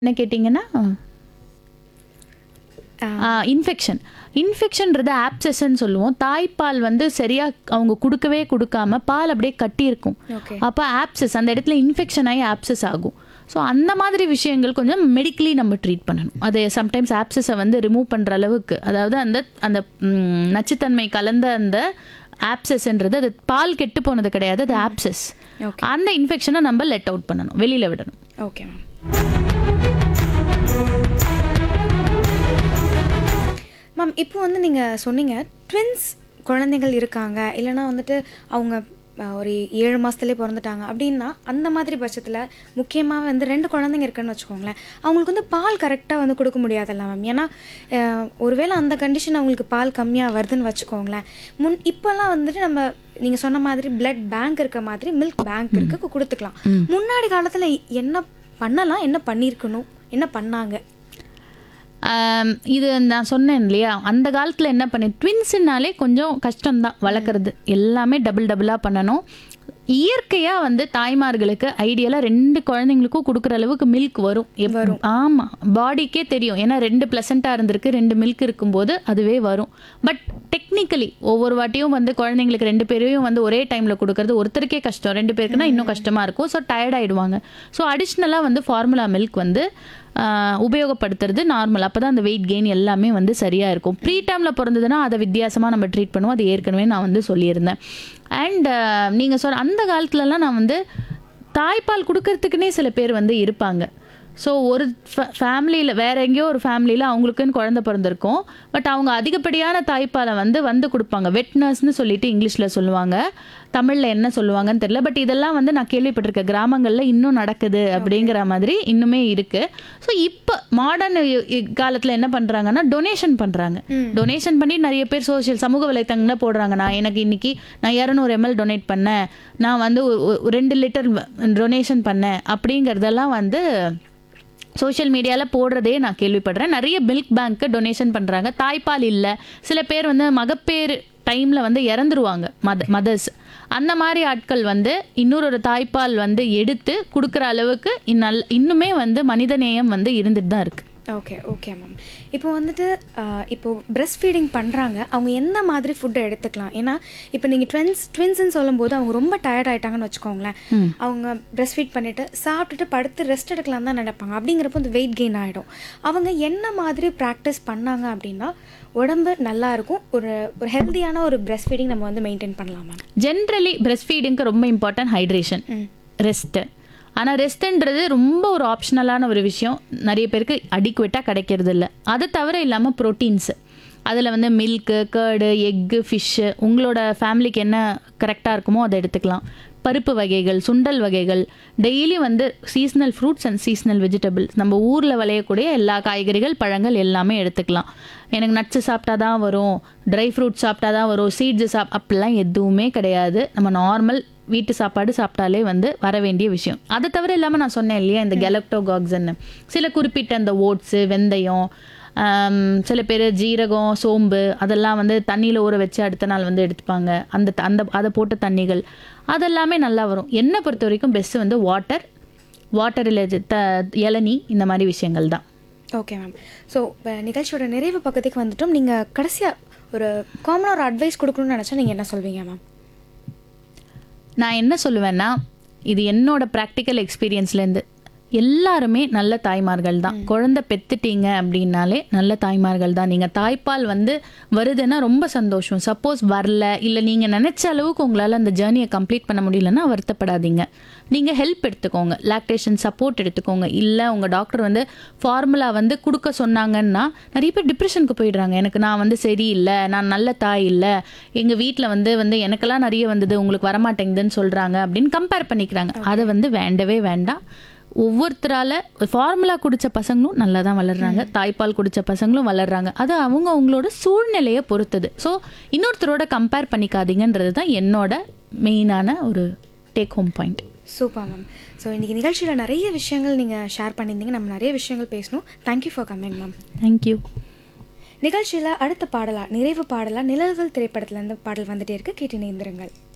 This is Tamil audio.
என்ன கேட்டிங்கன்னா இன்ஃபெக்ஷன் இன்ஃபெக்ஷன்றது ஆப்சஸ்ன்னு சொல்லுவோம் தாய்ப்பால் வந்து சரியா அவங்க கொடுக்கவே கொடுக்காம பால் அப்படியே கட்டி இருக்கும் ஓகே அப்போ ஆப்சஸ் அந்த இடத்துல இன்ஃபெக்ஷன் ஆகி ஆப்சஸ் ஆகும் ஸோ அந்த மாதிரி விஷயங்கள் கொஞ்சம் மெடிக்கலி நம்ம ட்ரீட் பண்ணணும் அது சம்டைம்ஸ் ஆப்சஸை வந்து ரிமூவ் பண்ணுற அளவுக்கு அதாவது அந்த அந்த ம், நச்சுத்தன்மை கலந்த அந்த ஆப்சஸ்ன்றது அது பால் கெட்டு போனது கிடையாது அது ஆப்சஸ் ஓகே அந்த இன்ஃபெக்ஷனை நம்ம லெட் அவுட் பண்ணணும் வெளியில் விடணும் ஓகே மேம் மேம் இப்போ வந்து நீங்கள் சொன்னீங்க ட்வின்ஸ் குழந்தைகள் இருக்காங்க இல்லைன்னா வந்துட்டு அவங்க அஹ், ஒரு ஏழு மாதத்துலேயே பிறந்துட்டாங்க அப்படின்னா அந்த மாதிரி பட்சத்தில் முக்கியமாக வந்து ரெண்டு குழந்தைங்க இருக்குன்னு வச்சுக்கோங்களேன் அவங்களுக்கு வந்து பால் கரெக்டாக வந்து கொடுக்க முடியாதுல்ல மேம் ஏன்னா அஹ், ஒருவேளை அந்த கண்டிஷன் அவங்களுக்கு பால் கம்மியாக வருதுன்னு வச்சுக்கோங்களேன் முன் இப்போல்லாம் வந்துட்டு நம்ம நீங்கள் சொன்ன மாதிரி பிளட் பேங்க் இருக்க மாதிரி மில்க் பேங்க் இருக்கு கொடுத்துக்கலாம் முன்னாடி காலத்தில் என்ன பண்ணலாம் என்ன பண்ணியிருக்கணும் என்ன பண்ணாங்க ஆம், இது நான் சொன்னேன் இல்லையா அந்த காலத்தில் என்ன பண்ணி ட்வின்ஸுனாலே கொஞ்சம் கஷ்டம்தான் வளர்க்குறது எல்லாமே டபுள் டபுளாக பண்ணணும் இயற்கையாக வந்து தாய்மார்களுக்கு ஐடியலாக ரெண்டு குழந்தைங்களுக்கும் கொடுக்குற அளவுக்கு மில்க் வரும் வரும் ஆமாம் பாடிக்கே தெரியும் ஏன்னா ரெண்டு ப்ளசண்ட்டாக இருந்திருக்கு ரெண்டு மில்க் இருக்கும்போது அதுவே வரும் பட் டெக்னிக்கலி ஒவ்வொரு வாட்டியும் வந்து குழந்தைங்களுக்கு ரெண்டு பேரையும் வந்து ஒரே டைமில் கொடுக்கறது ஒருத்தருக்கே கஷ்டம் ரெண்டு பேருக்குன்னா இன்னும் கஷ்டமாக இருக்கும் ஸோ டயர்ட் ஆயிடுவாங்க ஸோ அடிஷ்னலாக வந்து ஃபார்முலா மில்க் வந்து ஆஹ், உபயோகப்படுத்துறது நார்மல் அப்போ தான் அந்த வெயிட் கெயின் எல்லாமே வந்து சரியாக இருக்கும் ப்ரீ டைமில் பிறந்ததுன்னா அதை வித்தியாசமாக நம்ம ட்ரீட் பண்ணுவோம் அது ஏற்கனவே நான் வந்து சொல்லியிருந்தேன் அண்ட் நீங்கள் சொன்ன அந்த காலத்துலலாம் நான் வந்து தாய்ப்பால் கொடுக்கறதுக்குனே சில பேர் வந்து இருப்பாங்க ஸோ ஒரு ஃபேமிலியில் வேற எங்கேயோ ஒரு ஃபேமிலியில் அவங்களுக்குன்னு குழந்தை பிறந்திருக்கும் பட் அவங்க அதிகப்படியான தாய்ப்பாலை வந்து வந்து கொடுப்பாங்க வெட்னஸ்னு சொல்லிட்டு இங்கிலீஷில் சொல்லுவாங்க தமிழில் என்ன சொல்லுவாங்கன்னு தெரியல பட் இதெல்லாம் வந்து நான் கேள்விப்பட்டிருக்கேன் கிராமங்களில் இன்னும் நடக்குது அப்படிங்கிற மாதிரி இன்னுமே இருக்குது ஸோ இப்போ மாடர்ன் காலத்தில் என்ன பண்ணுறாங்கன்னா டொனேஷன் பண்ணுறாங்க டொனேஷன் பண்ணி நிறைய பேர் சோஷியல் சமூக வலைத்தளங்கள போடுறாங்க நான் எனக்கு இன்னைக்கு நான் இரநூறு எம்எல் டொனேட் பண்ணேன் நான் வந்து ஒரு- ஒரு ரெண்டு லிட்டர் டொனேஷன் பண்ணேன் அப்படிங்கிறதெல்லாம் வந்து சோஷியல் மீடியாவில் போடுறதே நான் கேள்விப்படுறேன் நிறைய மில்க் பேங்க்கு டொனேஷன் பண்ணுறாங்க தாய்ப்பால் இல்லை சில பேர் வந்து மகப்பேறு டைமில் வந்து இறந்துருவாங்க மத மதர்ஸ் அந்த மாதிரி ஆட்கள் வந்து இன்னொரு ஒரு தாய்ப்பால் வந்து எடுத்து கொடுக்குற அளவுக்கு இன்னல் இன்னுமே வந்து மனிதநேயம் வந்து இருந்துட்டு தான் இருக்குது ஓகே ஓகே மேம் இப்போ வந்துட்டு ஆஹ், இப்போ பிரஸ்ட் ஃபீடிங் பண்ணுறாங்க அவங்க எந்த மாதிரி ஃபுட்டை எடுத்துக்கலாம் ஏன்னா இப்போ நீங்கள் ட்வின்ஸ் ட்வின்ஸ்னு சொல்லும்போது அவங்க ரொம்ப டயர்ட் ஆயிட்டாங்கன்னு வச்சுக்கோங்களேன் அவங்க பிரஸ்ட் ஃபீட் பண்ணிவிட்டு சாப்பிட்டுட்டு படுத்து ரெஸ்ட் எடுக்கலாம் தான் நினைப்பாங்க அப்படிங்கிறப்போ இந்த வெயிட் கெயின் ஆகிடும் அவங்க என்ன மாதிரி ப்ராக்டிஸ் பண்ணாங்க அப்படின்னா உடம்பு நல்லா இருக்கும் ஒரு ஒரு ஹெல்த்தியான ஒரு பிரஸ்ட் ஃபீடிங் நம்ம வந்து மெயின்டைன் பண்ணலாம் மேம் ஜென்ரலி பிரஸ்ட் ஃபீடிங்க்கு ரொம்ப இம்பார்ட்டன்ட் ஹைட்ரேஷன் ரெஸ்ட்டு ஆனால் ரெஸ்ட்டுன்றது ரொம்ப ஒரு ஆப்ஷனலான ஒரு விஷயம் நிறைய பேருக்கு அடிக்குவேட்டாக கிடைக்கிறது இல்லை அது தவிர இல்லாமல் ப்ரோட்டீன்ஸு அதில் வந்து மில்க்கு கேர்டு எக்கு ஃபிஷ்ஷு உங்களோட ஃபேமிலிக்கு என்ன கரெக்டாக இருக்குமோ அதை எடுத்துக்கலாம் பருப்பு வகைகள் சுண்டல் வகைகள் டெய்லி வந்து seasonal fruits and seasonal vegetables நம்ம ஊரில் விளையக்கூடிய எல்லா காய்கறிகள் பழங்கள் எல்லாமே எடுத்துக்கலாம் எனக்கு நட்ஸு சாப்பிட்டா தான் வரும் ட்ரை ஃப்ரூட்ஸ் சாப்பிட்டா தான் வரும் சீட்ஸு சாப் அப்படிலாம் எதுவுமே கிடையாது நம்ம நார்மல் வீட்டு சாப்பாடு சாப்பிட்டாலே வந்து வர வேண்டிய விஷயம் அதை தவிர இல்லாமல் நான் சொன்னேன் இல்லையா இந்த கெலக்டோகாக்ஸ்ன்னு சில குறிப்பிட்ட அந்த ஓட்ஸு வெந்தயம் ஆம், சில பேர் ஜீரகம் சோம்பு அதெல்லாம் வந்து தண்ணியில் ஊற வச்சு அடுத்த நாள் வந்து எடுத்துப்பாங்க அந்த த- அந்த அதை போட்ட தண்ணிகள் அதெல்லாமே நல்லா வரும் என்னை பொறுத்த வரைக்கும் பெஸ்ட்டு வந்து வாட்டர் வாட்டர் ரிலேட்டட் த இளநீ இந்த மாதிரி விஷயங்கள் தான் ஓகே மேம் ஸோ நிகழ்ச்சியோட நிறைவு பக்கத்துக்கு வந்துட்டோம் நீங்கள் கடைசியாக ஒரு காமனாக ஒரு அட்வைஸ் கொடுக்கணும்னு நினச்சா நீங்கள் என்ன சொல்வீங்க மேம் நான் என்ன சொல்லுவேன்னா இது என்னோட ப்ராக்டிக்கல் எக்ஸ்பீரியன்ஸ்லேருந்து எல்லாருமே நல்ல தாய்மார்கள் தான் குழந்தை பெத்துட்டீங்க அப்படின்னாலே நல்ல தாய்மார்கள் தான் நீங்கள் தாய்ப்பால் வந்து வருதுன்னா ரொம்ப சந்தோஷம் சப்போஸ் வரல இல்லை நீங்கள் நினச்ச அளவுக்கு உங்களால் அந்த ஜேர்னியை கம்ப்ளீட் பண்ண முடியலன்னா வருத்தப்படாதீங்க நீங்கள் ஹெல்ப் எடுத்துக்கோங்க லாக்டேஷன் சப்போர்ட் எடுத்துக்கோங்க இல்லை உங்கள் டாக்டர் வந்து ஃபார்முலா வந்து கொடுக்க சொன்னாங்கன்னா நிறைய பேர் டிப்ரெஷனுக்கு போயிடுறாங்க எனக்கு நான் வந்து சரியில்லை நான் நல்ல தாய் இல்லை எங்கள் வீட்டில் வந்து வந்து எனக்கெல்லாம் நிறைய வந்தது உங்களுக்கு வரமாட்டேங்குதுன்னு சொல்கிறாங்க அப்படின்னு கம்பேர் பண்ணிக்கிறாங்க அதை வந்து வேண்டவே வேண்டாம் ஒவ்வொருத்தரால ஃபார்முலா குடிச்ச பசங்களும் நல்லா தான் வளர்றாங்க தாய்ப்பால் குடிச்ச பசங்களும் வளர்றாங்க அது அவங்க அவங்களோட சூழ்நிலையை பொறுத்தது ஸோ இன்னொருத்தரோட கம்பேர் பண்ணிக்காதீங்கன்றது தான் என்னோட மெயினான ஒரு take home point super ma'am so இன்றைக்கி நிகழ்ச்சியில் நிறைய விஷயங்கள் நீங்கள் ஷேர் பண்ணியிருந்தீங்க நம்ம நிறைய விஷயங்கள் பேசணும் thank you for coming ma'am thank you நிகழ்ச்சியில் அடுத்த பாடலா நிறைவு பாடலா நிழல்கள் திரைப்படத்துலேருந்து பாடல் வந்துட்டே இருக்கு கேட்டு நேர்ந்திருங்கள்